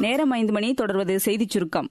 நேரம் ஐந்து மணி தொடர்வது செய்திச் சுருக்கம்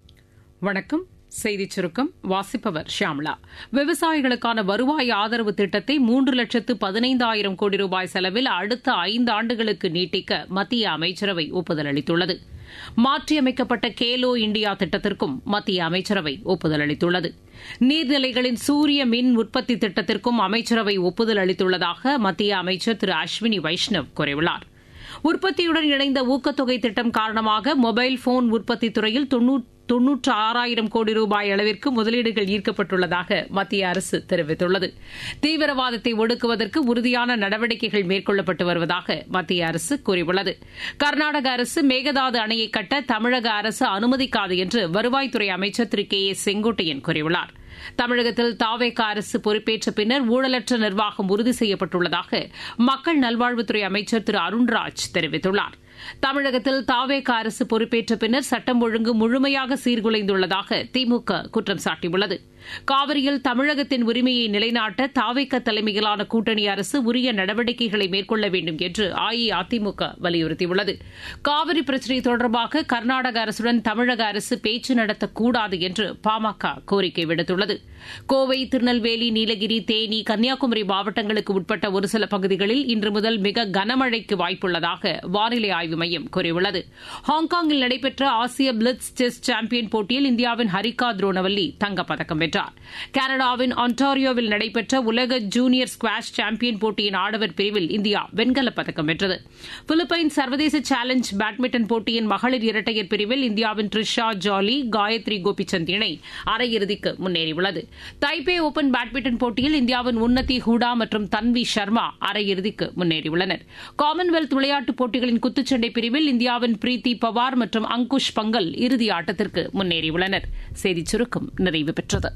வணக்கம் செய்திச் சுருக்கம் வாசிப்பவர் ஷியாம்லா விவசாயிகளுக்கான வருவாய் ஆதரவு திட்டத்தை மூன்று லட்சத்து பதினைந்தாயிரம் கோடி ரூபாய் செலவில் அடுத்த ஐந்து ஆண்டுகளுக்கு நீட்டிக்க மத்திய அமைச்சரவை ஒப்புதல் அளித்துள்ளது மாற்றியமைக்கப்பட்ட கேலோ இந்தியா திட்டத்திற்கும் மத்திய அமைச்சரவை ஒப்புதல் அளித்துள்ளது நீர்நிலைகளின் சூரிய மின் உற்பத்தி திட்டத்திற்கும் அமைச்சரவை ஒப்புதல் அளித்துள்ளதாக மத்திய அமைச்சர் திரு அஸ்வினி வைஷ்ணவ் கூறியுள்ளார் உற்பத்தியுடன் இணைந்த ஊக்கத்தொகை திட்டம் காரணமாக மொபைல் போன் உற்பத்தி துறையில் தொன்னூற்று ஆறாயிரம் கோடி ரூபாய் அளவிற்கு முதலீடுகள் ஈர்க்கப்பட்டுள்ளதாக மத்திய அரசு தெரிவித்துள்ளது தீவிரவாதத்தை ஒடுக்குவதற்கு உறுதியான நடவடிக்கைகள் மேற்கொள்ளப்பட்டு வருவதாக மத்திய அரசு கூறியுள்ளது கர்நாடக அரசு மேகதாது அணையை கட்ட தமிழக அரசு அனுமதிக்காது என்று வருவாய்த்துறை அமைச்சர் திரு கே ஏ செங்கோட்டையன் கூறியுள்ளார் தமிழகத்தில் தாவேக அரசு பொறுப்பேற்ற பின்னர் ஊழலற்ற நிர்வாகம் உறுதி செய்யப்பட்டுள்ளதாக மக்கள் நல்வாழ்வுத்துறை அமைச்சர் திரு அருண்ராஜ் தெரிவித்துள்ளார் தமிழகத்தில் தாவேக அரசு பொறுப்பேற்ற பின்னர் சட்டம் ஒழுங்கு முழுமையாக சீர்குலைந்துள்ளதாக திமுக குற்றம் சாட்டியுள்ளது காவிரியில் தமிழகத்தின் உரிமையை நிலைநாட்ட தாவேக தலைமையிலான கூட்டணி அரசு உரிய நடவடிக்கைகளை மேற்கொள்ள வேண்டும் என்று அஇஅதிமுக வலியுறுத்தியுள்ளது காவிரி பிரச்சினை தொடர்பாக கர்நாடக அரசுடன் தமிழக அரசு பேச்சு நடத்தக்கூடாது என்று பாமக கோரிக்கை விடுத்துள்ளது கோவை திருநெல்வேலி நீலகிரி தேனி கன்னியாகுமரி மாவட்டங்களுக்கு உட்பட்ட ஒரு சில பகுதிகளில் இன்று முதல் மிக கனமழைக்கு வாய்ப்புள்ளதாக வானிலை ஆய்வு மையம் கூறியுள்ளது ஹாங்காங்கில் நடைபெற்ற ஆசிய பிளிட்ஸ் செஸ் சாம்பியன் போட்டியில் இந்தியாவின் ஹரிகா துரோனவல்லி தங்கப்பதக்கம் வென்றார் கனடாவின் ஆன்டாரியோவில் நடைபெற்ற உலக ஜூனியர் ஸ்குவாஷ் சாம்பியன் போட்டியின் ஆடவர் பிரிவில் இந்தியா வெண்கலப் பதக்கம் வென்றது பிலிப்பைன்ஸ் சர்வதேச சேலஞ்ச் பேட்மிண்டன் போட்டியின் மகளிர் இரட்டையர் பிரிவில் இந்தியாவின் ட்ரிஷா ஜாலி காயத்ரி கோபிச்சந்த் இணை அரையிறுதிக்கு முன்னேறியுள்ளது தைபே ஓபன் பேட்மிண்டன் போட்டியில் இந்தியாவின் உன்னதி ஹூடா மற்றும் தன்வி சர்மா அரையிறுதிக்கு முன்னேறியுள்ளனர் காமன்வெல்த் விளையாட்டுப் போட்டிகளின் குத்துச்சண்டை பிரிவில் இந்தியாவின் பிரீத்தி பவார் மற்றும் அங்குஷ் பங்கல் இறுதி ஆட்டத்திற்கு முன்னேறியுள்ளனர் செய்திச் சுருக்கம் நிறைவு பெற்றது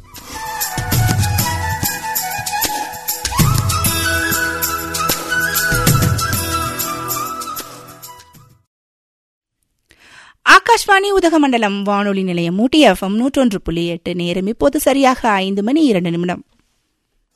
ஆகாஷ்வாணி உதகமண்டலம் வானொலி நிலையம் ஊட்டி எஃப்எம் நூற்றொன்று புள்ளி எட்டு நேரம் இப்போது சரியாக ஐந்து மணி இரண்டு நிமிடம்